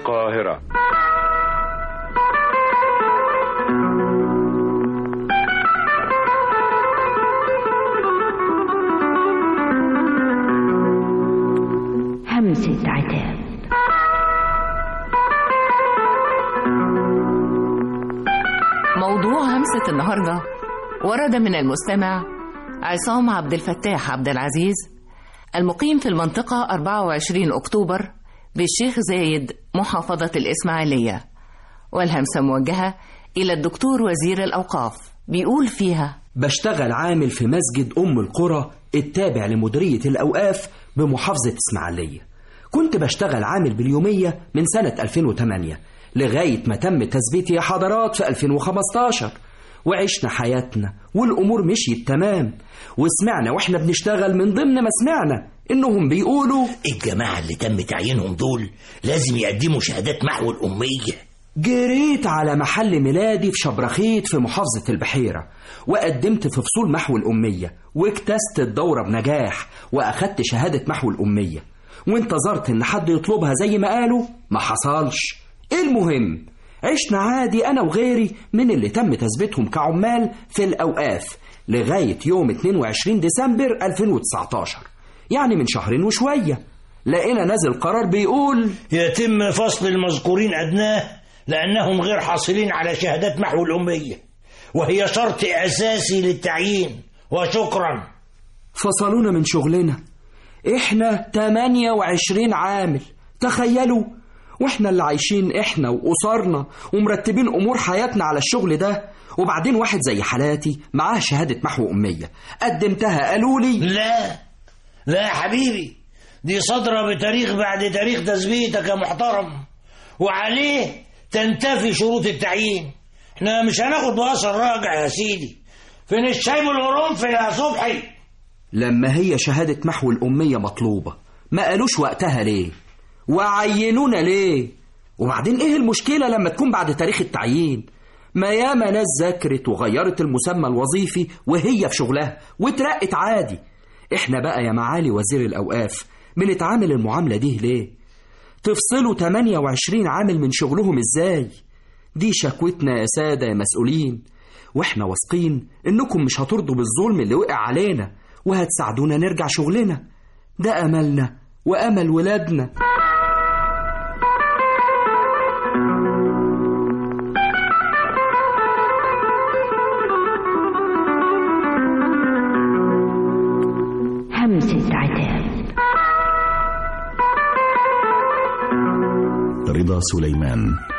القاهرة همسة عتاب موضوع همسة النهاردة ورد من المستمع عصام عبد الفتاح عبد العزيز المقيم في المنطقة 24 أكتوبر بالشيخ زايد محافظة الإسماعيلية والهمسة موجهة إلى الدكتور وزير الأوقاف بيقول فيها بشتغل عامل في مسجد أم القرى التابع لمديرية الأوقاف بمحافظة إسماعيلية كنت بشتغل عامل باليومية من سنة 2008 لغاية ما تم تثبيتي يا حضرات في 2015 وعشنا حياتنا والأمور مشيت تمام وسمعنا وإحنا بنشتغل من ضمن ما سمعنا إنهم بيقولوا الجماعة اللي تم تعيينهم دول لازم يقدموا شهادات محو الأمية جريت على محل ميلادي في شبرخيت في محافظة البحيرة وقدمت في فصول محو الأمية واكتست الدورة بنجاح وأخدت شهادة محو الأمية وانتظرت إن حد يطلبها زي ما قالوا ما حصلش المهم عشنا عادي أنا وغيري من اللي تم تثبيتهم كعمال في الأوقاف لغاية يوم 22 ديسمبر 2019 يعني من شهرين وشوية لقينا نازل قرار بيقول يتم فصل المذكورين أدناه لأنهم غير حاصلين على شهادات محو الأمية وهي شرط أساسي للتعيين وشكرا فصلونا من شغلنا احنا 28 عامل تخيلوا واحنا اللي عايشين احنا واسرنا ومرتبين امور حياتنا على الشغل ده وبعدين واحد زي حالاتي معاه شهادة محو أمية قدمتها قالوا لي لا لا يا حبيبي دي صادرة بتاريخ بعد تاريخ تثبيتك يا محترم وعليه تنتفي شروط التعيين احنا مش هناخد بأثر راجع يا سيدي فين الشاي والقرنفل يا صبحي لما هي شهادة محو الأمية مطلوبة ما قالوش وقتها ليه وعينونا ليه وبعدين ايه المشكلة لما تكون بعد تاريخ التعيين ما ياما ناس ذاكرت وغيرت المسمى الوظيفي وهي في شغلها واترقت عادي احنا بقى يا معالي وزير الأوقاف بنتعامل المعاملة دي ليه تفصلوا 28 عامل من شغلهم ازاي دي شكوتنا يا سادة يا مسؤولين واحنا واثقين انكم مش هترضوا بالظلم اللي وقع علينا وهتساعدونا نرجع شغلنا ده املنا وامل ولادنا همسة عتاب رضا سليمان